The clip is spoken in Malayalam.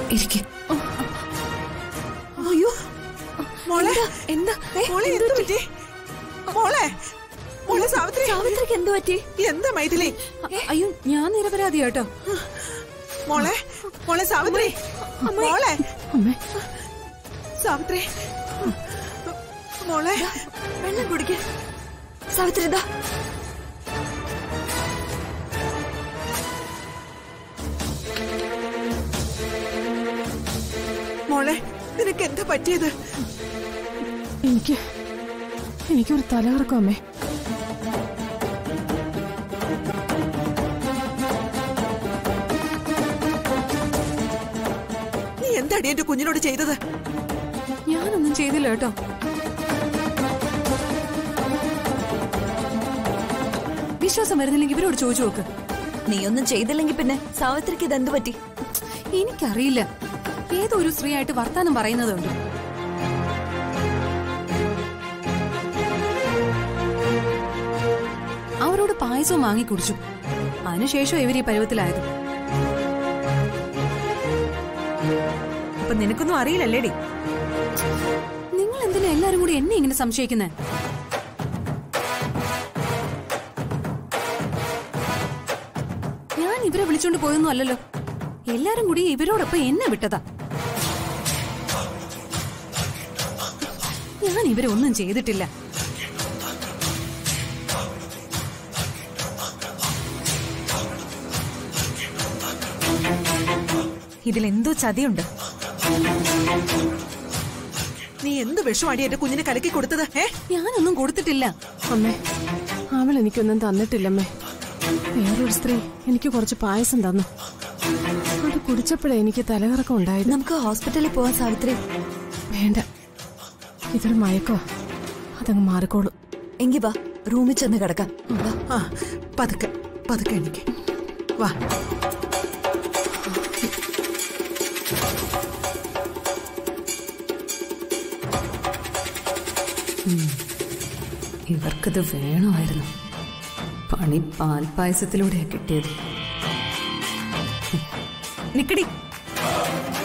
ഇരിക്കെ അയ്യോ മോളെ എന്താ ഏ, മോളെ എന്ത് പറ്റി മോളെ മോളെ സാവിത്രി സാവിത്രിക്ക് എന്ത് പറ്റി എന്താ മൈഥിലി അയ്യോ ഞാൻ നിരപരാധി കേട്ടോ മോളെ മോളെ സാവിത്രി മോളെ അമ്മേ സാവിത്രി മോളെ വെള്ളം കുടിക്ക സാവിത്രി എന്താ മോളെ നിനക്ക് എന്താ പറ്റിയത് എനിക്ക് എനിക്കൊരു തലകറക്കം അമ്മേ നീ എന്താടി എന്റെ കുഞ്ഞിനോട് ചെയ്തത് ഞാനൊന്നും ചെയ്തില്ല കേട്ടോ വിശ്വാസം വരുന്നില്ലെങ്കിൽ ഇവരോട് ചോദിച്ചു നോക്ക് നീയൊന്നും ചെയ്തില്ലെങ്കിൽ പിന്നെ സാവിത്രിക്ക് ഇതെന്ത് പറ്റി എനിക്കറിയില്ല ഏതോ ഒരു സ്ത്രീ ആയിട്ട് വർത്താനം പറയുന്നതുണ്ട് അവരോട് പായസവും വാങ്ങിക്കുടിച്ചു അതിനുശേഷം ഇവർ ഈ പരുവത്തിലായത് അപ്പൊ നിനക്കൊന്നും അറിയില്ലല്ലേടി നിങ്ങൾ എന്തിനാ എല്ലാരും കൂടി എന്നെ ഇങ്ങനെ സംശയിക്കുന്നേ ഞാൻ ഇവരെ വിളിച്ചോണ്ട് പോയൊന്നും അല്ലല്ലോ എല്ലാരും കൂടി ഇവരോടൊപ്പം എന്നെ വിട്ടതാ ഞാൻ ഇവരെ ഒന്നും ചെയ്തിട്ടില്ല ഇതിലെന്തോ ചതിയുണ്ട് നീ എന്ത് വിഷമാടി എന്റെ കുഞ്ഞിനെ കലക്കി കൊടുത്തത് ഏ ഞാനൊന്നും കൊടുത്തിട്ടില്ല അമ്മേ അവൾ എനിക്കൊന്നും തന്നിട്ടില്ലമ്മേ വേറൊരു സ്ത്രീ എനിക്ക് കുറച്ച് പായസം തന്നു അത് കുടിച്ചപ്പോഴേ എനിക്ക് തലകറക്കം ഉണ്ടായത് നമുക്ക് ഹോസ്പിറ്റലിൽ പോവാൻ സാവിത്രി വേണ്ട ഇതൊരു മയക്കോ അതങ്ങ് മാറിക്കോളൂ എങ്കി വാ റൂമിൽ ചെന്ന് കിടക്കാം വാ. ആ പതുക്കെ പതുക്കെ എനിക്ക് വാ ഇവർക്കത് വേണമായിരുന്നു പണി പാൽപായസത്തിലൂടെയാ കിട്ടിയത് നിക്കടി